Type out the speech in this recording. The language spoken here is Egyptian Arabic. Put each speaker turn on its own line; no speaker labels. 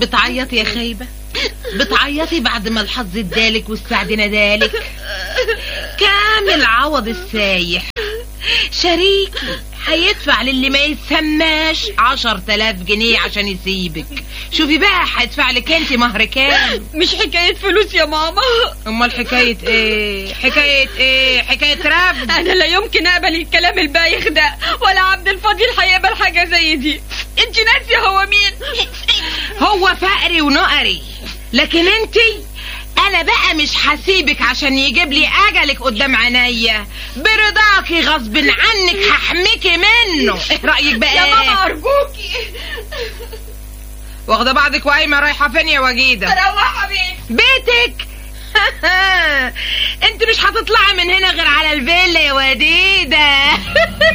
بتعيطي يا خايبة بتعيطي بعد ما الحظ ادالك والسعد ندالك كامل عوض السايح شريكي هيدفع للي ما يسماش عشر تلاف جنيه عشان يسيبك شوفي بقى هيدفع لك انت مهر كام
مش حكاية فلوس يا ماما
امال حكاية ايه حكاية ايه حكاية رفض
انا لا يمكن اقبل الكلام البايخ ده ولا عبد الفضيل هيقبل حاجة زي دي انت ناسية هو مين
هو فقري ونقري لكن انتي انا بقى مش هسيبك عشان يجيب لي اجلك قدام عينيا برضاكي غصب عنك هحميكي منه ايه رايك بقى
يا ماما ارجوكي
واخده بعضك وقايمه رايحه فين يا وجيده
روحي بيتي
بيتك انت مش هتطلعي من هنا غير على الفيلا يا وديده